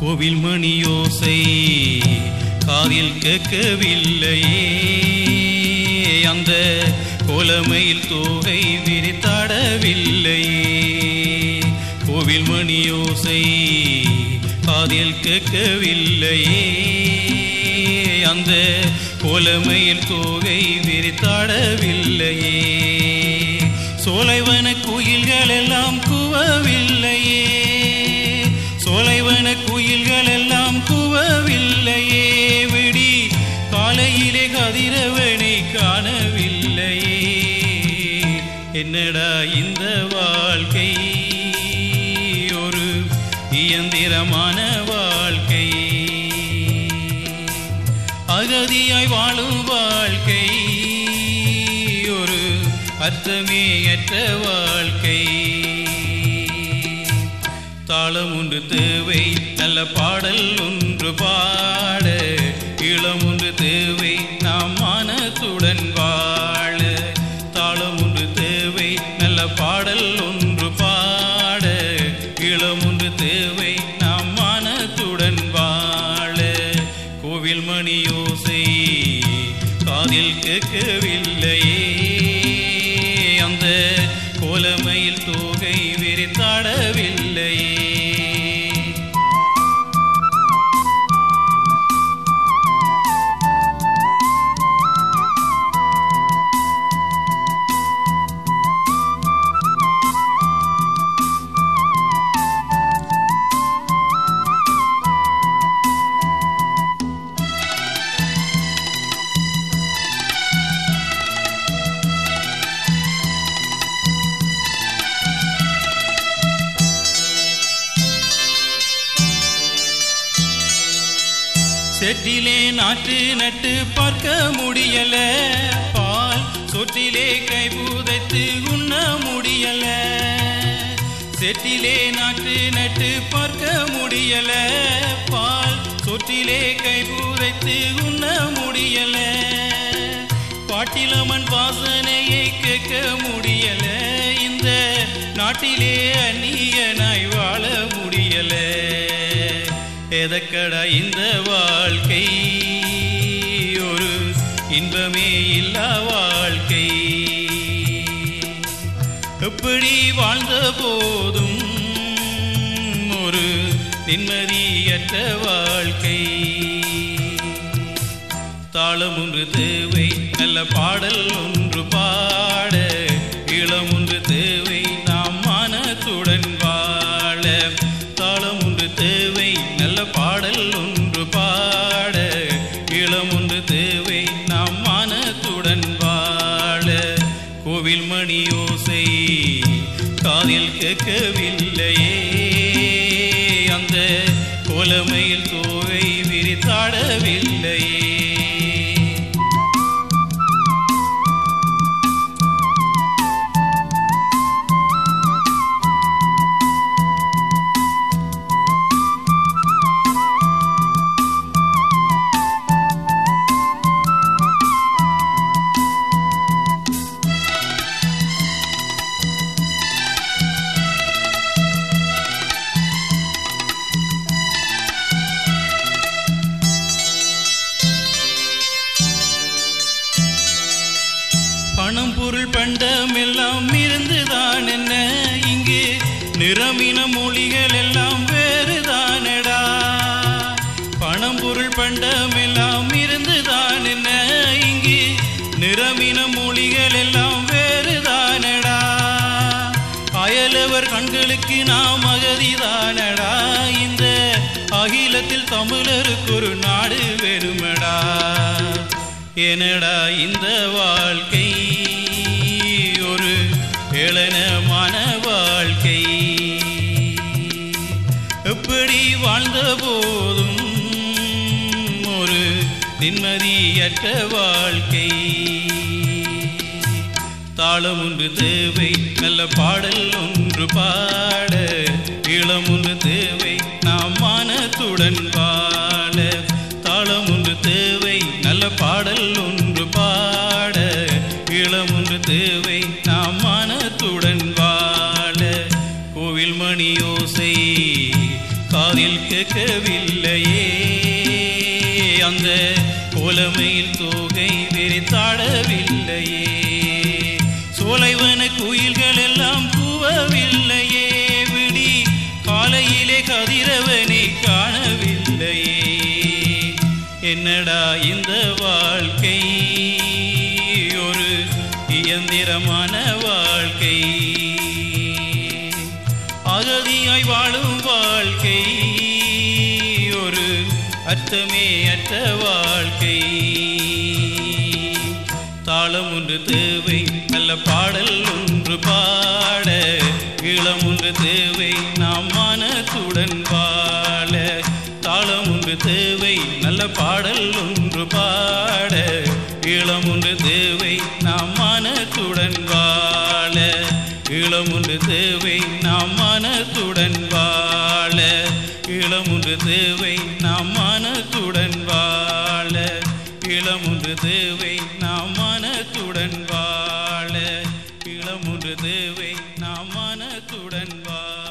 கோவில் மணியோசை காதில் கேட்கவில்லையே அந்த கோலமையில் தோகை விரித்தாடவில்லையே கோவில் மணியோசை காதில் கேட்கவில்லையே அந்த கோலமையில் தோகை விரித்தாடவில்லையே சோலைவன குயில்கள் எல்லாம் குவவில்லையே சோலைவன குயில்கள் எல்லாம் குவவில்லையே விடி காலையிலே கதிரவனை காணவில்லையே என்னடா இந்த வாழ்க்கை ஒரு இயந்திரமான வாழ்க்கை அகதியாய் வாழும் வாழ்க்கை ஒரு அர்த்தமே அற்ற வாழ்க்கை தாளம் ஒன்று தேவை நல்ல பாடல் ஒன்று பாட இளம் ஒன்று தேவை நாம் மானத்துடன் வாழ தாளம் ஒன்று தேவை நல்ல பாடல் ஒன்று பாட இளம் ஒன்று தேவை நாம் மானத்துடன் வாழ கோவில் மணியோசை காதில் கேட்கவில்லையே அந்த கோலமையில் தோகை விரித்தாடவில்லையே செட்டிலே நாற்று நட்டு பார்க்க முடியல பால் சொட்டிலே கை புதைத்து உண்ண முடியல செட்டிலே நாற்று நட்டு பார்க்க முடியல பால் சொட்டிலே கை புதைத்து உண்ண முடியல பாட்டிலமன் வாசனையை கேட்க முடியல இந்த நாட்டிலே அந்நியனாய் வாழ முடியல எதக்கடா இந்த வாழ்க்கை ஒரு இன்பமே இல்லா வாழ்க்கை எப்படி வாழ்ந்த போதும் ஒரு நிம்மதியற்ற வாழ்க்கை தாளம் ஒன்று தேவை நல்ல பாடல் ஒன்று பாட இளம் ஒன்று தேவை நாம் மானத்துடன் வாழ தாளம் ஒன்று தேவை நல்ல பாடல் ஒன்று பாட இளம் ஒன்று தேவை நாம் மானத்துடன் வாழ கோவில் மணியோசை காதில் கேட்கவில்லையே அந்த கோலமையில் தோவை விரித்தாடவில்லையே பணம் பொருள் பண்டம் எல்லாம் இருந்துதான் என்ன இங்கு நிறமின மொழிகள் எல்லாம் வேறுதானடா பணம் பொருள் பண்டம் எல்லாம் இருந்துதான் என்ன இங்கு நிறமின மொழிகள் எல்லாம் வேறுதானடா அயலவர் கண்களுக்கு நாம் அகதிதானடா இந்த அகிலத்தில் தமிழருக்கு ஒரு நாடு வெறுமடா எனடா இந்த வாழ்க்கை ஒரு ஏளனமான வாழ்க்கை எப்படி வாழ்ந்த போதும் ஒரு நிம்மதியற்ற வாழ்க்கை தாளம் ஒன்று தேவை நல்ல பாடல் ஒன்று பாட இளம் ஒன்று தேவை நாம் மானத்துடன் வாழ தாளம் ஒன்று தேவை நல்ல பாடல் ஒன்று பாட இளம் ஒன்று தேவை நாம் மானத்துடன் வாழ கோவில் மணியோசை காதில் காதில் கேட்கவில்லையே அந்த கோலமையில் தோகை விரித்தாடவில்லையே சோலைவன குயில்கள் எல்லாம் கூவவில்லையே விடி காலையிலே கதிரவனை காணவில்லையே என்னடா இந்த வாழ்க்கை ஒரு இயந்திரமான வாழ்க்கை அகதியாய் வாழும் வாழ்க்கை ஒரு அர்த்தமே அற்ற வாழ்க்கை தாளம் ஒன்று தேவை நல்ல பாடல் ஒன்று பாட இளம் ஒன்று தேவை நாம் மனத்துடன் வாழ தாளம் ஒன்று தேவை நல்ல பாடல் ஒன்று பாட இளம் ஒன்று தேவை நாம் மனத்துடன் வாழ இளம் ஒன்று தேவை நாம் மனத்துடன் வாழ இளம் ஒன்று தேவை நாம் மனத்துடன் வாழ இளம் ஒன்று தேவை நாம் மனத்துடன் வாழ இளம் ஒன்று தேவை நாம் மனத்துடன் வாழ